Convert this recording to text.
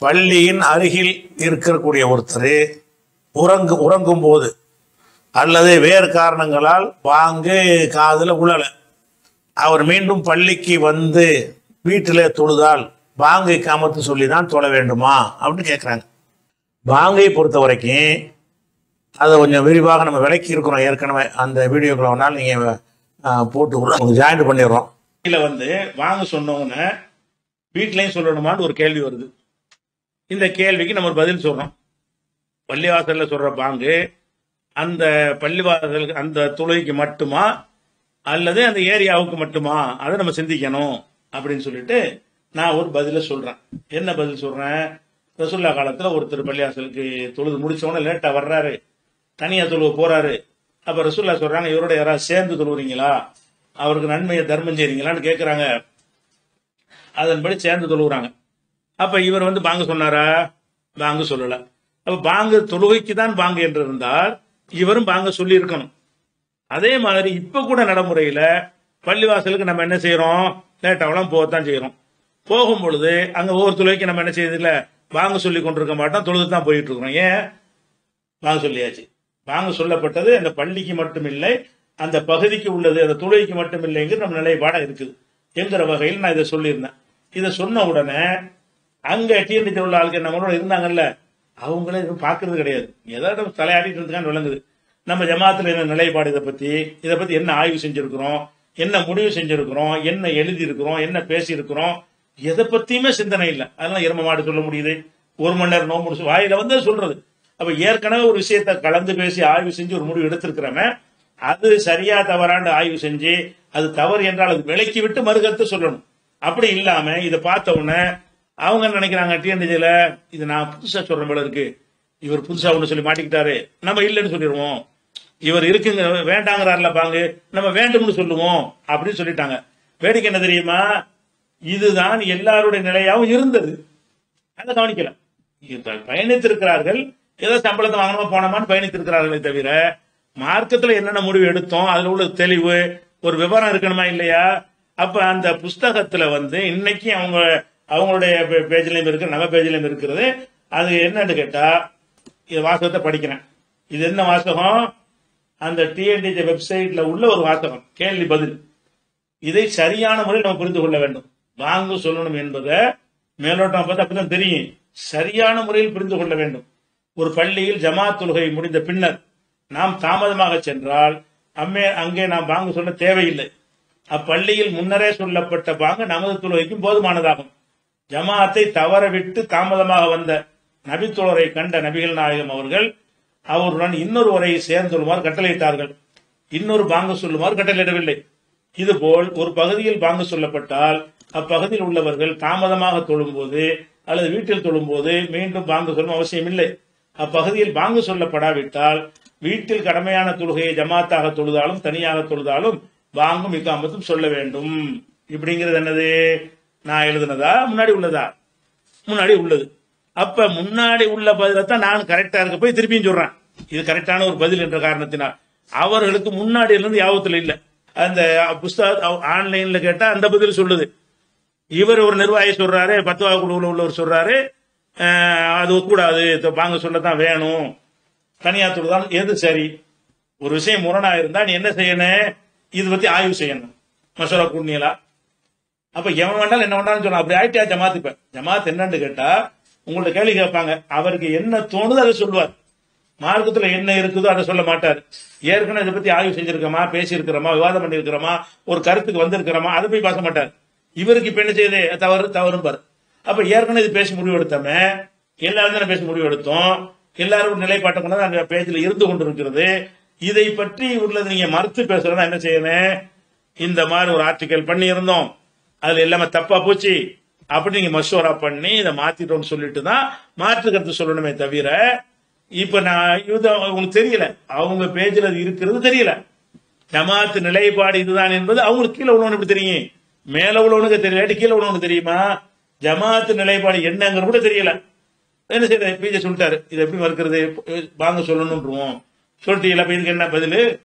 பள்ளியின் அருகில் இருக்கக்கூடிய ஒருத்தர் உறங்கு உறங்கும் போது அல்லது வேறு காரணங்களால் பாங்கு காதில் உழலை அவர் மீண்டும் பள்ளிக்கு வந்து வீட்டில் தொழுதால் பாங்கை காமத்து சொல்லி தான் தொழ வேண்டுமா அப்படின்னு கேட்குறாங்க பாங்கை பொறுத்த வரைக்கும் அதை கொஞ்சம் விரிவாக நம்ம விளக்கி இருக்கிறோம் ஏற்கனவே அந்த வீடியோக்களை வேணாலும் நீங்கள் போட்டு உள்ள ஜாயின் பண்ணிடுறோம் இதில் வந்து வாங்க சொன்னவங்க வீட்லயும் சொல்லணுமான்னு ஒரு கேள்வி வருது இந்த கேள்விக்கு நம்ம ஒரு பதில் சொல்றோம் பள்ளிவாசல்ல சொல்ற பாங்கு அந்த பள்ளிவாசலுக்கு அந்த தொழுகைக்கு மட்டுமா அல்லது அந்த ஏரியாவுக்கு மட்டுமா அதை நம்ம சிந்திக்கணும் அப்படின்னு சொல்லிட்டு நான் ஒரு பதில சொல்றேன் என்ன பதில் சொல்றேன் ரசுல்லா காலத்துல ஒருத்தர் பள்ளிவாசலுக்கு தொழுது முடிச்சவொடனே லேட்டா வர்றாரு தனியா தொழுவ போறாரு அப்ப ரசுல்லா சொல்றாங்க இவரோட யாராவது சேர்ந்து தொழுவுறீங்களா அவருக்கு நன்மையை தர்மம் செய்றீங்களான்னு கேட்கறாங்க அதன்படி சேர்ந்து தொழுகிறாங்க அப்ப இவர் வந்து பாங்கு சொன்னாரா பாங்கு சொல்லல அப்ப பாங்கு தொழுகைக்கு தான் பாங்கு என்று இருந்தால் இவரும் பாங்கு சொல்லி இருக்கணும் அதே மாதிரி இப்ப கூட நடைமுறையில பள்ளிவாசலுக்கு நம்ம என்ன செய்யறோம் லேட்டாவெல்லாம் போகத்தான் செய்யறோம் போகும் பொழுது அங்க ஒவ்வொரு தொழுகைக்கு நம்ம என்ன செய்யறது இல்ல பாங்கு சொல்லி கொண்டிருக்க மாட்டோம் தொழுது தான் போயிட்டு இருக்கிறோம் ஏன் வாங்க சொல்லியாச்சு வாங்க சொல்லப்பட்டது அந்த பள்ளிக்கு மட்டும் இல்லை அந்த பகுதிக்கு உள்ளது அந்த துளைக்கு மட்டும் இல்லைங்கிற நம்ம நிலைப்பாடம் இருக்குது என்கிற வகையில் நான் இதை சொல்லியிருந்தேன் இதை சொன்ன உடனே அங்க டிஎன்டி உள்ள ஆளுக்கு நம்மளோட இருந்தாங்கல்ல அவங்களே எதுவும் பார்க்கறது கிடையாது ஏதாவது தலையாடிட்டு இருந்துக்கான்னு விளங்குது நம்ம ஜமாத்துல என்ன நிலைப்பாடு இதை பத்தி இதை பத்தி என்ன ஆய்வு செஞ்சிருக்கிறோம் என்ன முடிவு செஞ்சிருக்கிறோம் என்ன எழுதி இருக்கிறோம் என்ன பேசி இருக்கிறோம் எதை பத்தியுமே சிந்தனை இல்லை அதெல்லாம் எரும மாடு சொல்ல முடியுது ஒரு மணி நேரம் நோம்பு முடிச்சு வாயில வந்து சொல்றது அப்ப ஏற்கனவே ஒரு விஷயத்தை கலந்து பேசி ஆய்வு செஞ்சு ஒரு முடிவு எடுத்திருக்கிறவன் அது சரியா தவறாண்டு ஆய்வு செஞ்சு அது தவறு என்றால் அது விலக்கி விட்டு மறுகருத்து சொல்லணும் அப்படி இல்லாம இதை பார்த்த உடனே அவங்க என்ன நினைக்கிறாங்க டிஎன்டிஜில இது நான் புதுசா சொல்றேன் போல இருக்கு இவர் புதுசா ஒண்ணு சொல்லி மாட்டிக்கிட்டாரு நம்ம இல்லைன்னு சொல்லிடுவோம் இவர் இருக்குங்க வேண்டாங்கிறாருல பாங்கு நம்ம வேண்டும்னு சொல்லுவோம் அப்படின்னு சொல்லிட்டாங்க வேடிக்கை என்ன தெரியுமா இதுதான் எல்லாருடைய நிலையாவும் இருந்தது அதை கவனிக்கல இப்ப பயணித்திருக்கிறார்கள் ஏதோ சம்பளத்தை வாங்கணுமா போனோமான்னு பயணித்திருக்கிறார்களே தவிர மார்க்கத்துல என்னென்ன முடிவு எடுத்தோம் அதுல உள்ள தெளிவு ஒரு விவரம் இருக்கணுமா இல்லையா அப்ப அந்த புஸ்தகத்துல வந்து இன்னைக்கு அவங்க அவங்களுடைய பேஜ்லயும் இருக்கு நம்ம பேஜ்லயும் இருக்கிறது அது என்னன்னு கேட்டா இது வாசகத்தை படிக்கிறேன் இது என்ன வாசகம் அந்த டிஎன்டிஜி வெப்சைட்ல உள்ள ஒரு வாசகம் கேள்வி பதில் இதை சரியான முறையில் நம்ம புரிந்து கொள்ள வேண்டும் வாங்க சொல்லணும் என்பதை மேலோட்டம் பார்த்து அப்பதான் தெரியும் சரியான முறையில் புரிந்து கொள்ள வேண்டும் ஒரு பள்ளியில் ஜமாத் தொழுகை முடிந்த பின்னர் நாம் தாமதமாக சென்றால் அம்மே அங்கே நாம் பாங்கு சொல்ல தேவையில்லை அப்பள்ளியில் முன்னரே சொல்லப்பட்ட பாங்கு நமது தொழுகைக்கும் போதுமானதாகும் ஜமாத்தை தவற விட்டு தாமதமாக வந்த நபித்தோழரை கண்ட நபிகள் நாயகம் அவர்கள் அவருடன் இன்னொரு உரையை சேர்ந்துள்ளுமாறு கட்டளையிட்டார்கள் இன்னொரு பாங்கு சொல்லுமாறு கட்டளையிடவில்லை இதுபோல் ஒரு பகுதியில் பாங்கு சொல்லப்பட்டால் அப்பகுதியில் உள்ளவர்கள் தாமதமாக தொழும்போது அல்லது வீட்டில் தொழும்போது மீண்டும் பாங்கு சொல்லும் அவசியம் இல்லை அப்பகுதியில் பாங்கு சொல்லப்படாவிட்டால் வீட்டில் கடமையான தொழுகையை ஜமாத்தாக தொழுதாலும் தனியாக தொழுதாலும் பாங்கும் இக்காமத்தும் சொல்ல வேண்டும் இப்படிங்கிறது என்னது நான் எழுதுனதா முன்னாடி உள்ளதா முன்னாடி உள்ளது அப்ப முன்னாடி உள்ள பதிலத்தான் நான் கரெக்டா இருக்க போய் திருப்பியும் சொல்றேன் இது கரெக்டான ஒரு பதில் என்ற காரணத்தினால் அவர்களுக்கு முன்னாடி இருந்து யாபத்துல இல்ல அந்த புஸ்தக ஆன்லைன்ல கேட்டா அந்த பதில் சொல்லுது இவர் ஒரு நிர்வாகி சொல்றாரு பத்துவா குழுவில் உள்ளவர் சொல்றாரு அஹ், அது கூடாது வாங்க சொல்லத்தான் வேணும் தனியார் தான் எது சரி ஒரு விஷயம் முரணா இருந்தா நீ என்ன செய்யணும் இது பத்தி ஆய்வு செய்யணும் மசோரா கூண்டியலா அப்ப எவன் வேண்டாலும் என்ன வேண்டாலும் சொல்லலாம் அப்படி ஆயிட்டா ஜமாத் இப்ப ஜமாத் என்னன்னு கேட்டா உங்கள்ட்ட கேள்வி கேட்பாங்க அவருக்கு என்ன தோணுதோ அதை சொல்லுவார் மார்க்கத்துல என்ன இருக்குதோ அதை சொல்ல மாட்டார் ஏற்கனவே இதை பத்தி ஆய்வு செஞ்சிருக்கோமா பேசி இருக்கிறோமா விவாதம் பண்ணிருக்கிறோமா ஒரு கருத்துக்கு வந்திருக்கிறோமா அதை போய் பேச மாட்டார் இவருக்கு இப்ப என்ன செய்யுது தவறு தவறும்பார் அப்ப ஏற்கனவே இது பேசி முடிவு எடுத்தோமே எல்லாரும் தானே பேசி முடிவு எடுத்தோம் எல்லாரும் ஒரு நிலைப்பாட்டை கொண்டு அந்த பேஜ்ல இருந்து கொண்டிருக்கிறது இதை பற்றி உள்ளது நீங்க மறுத்து பேசுறதா என்ன செய்யணும் இந்த மாதிரி ஒரு ஆர்டிக்கல் பண்ணி இருந்தோம் அதுல எல்லாமே தப்பா போச்சு அப்படி நீங்க மசோரா பண்ணி இதை மாத்திட்டோம்னு சொல்லிட்டு தான் மாற்று கருத்து சொல்லணுமே தவிர இப்ப நான் இது உங்களுக்கு தெரியல அவங்க பேஜ்ல அது இருக்கிறது தெரியல ஜமாத் நிலைப்பாடு இதுதான் என்பது அவங்களுக்கு கீழே உள்ளவனுக்கு எப்படி தெரியும் மேல உள்ளவனுக்கு தெரியல கீழே உள்ளவனுக்கு தெரியுமா ஜமாத் நிலைப்பாடு என்னங்கிறது கூட தெரியல என்ன செய்யறது பிஜே சொல்லிட்டாரு இது எப்படி மறுக்கிறது வாங்க சொல்லணும்ன்றோம் சொல்லிட்டீங்களா இப்ப இதுக்கு என்ன பதில்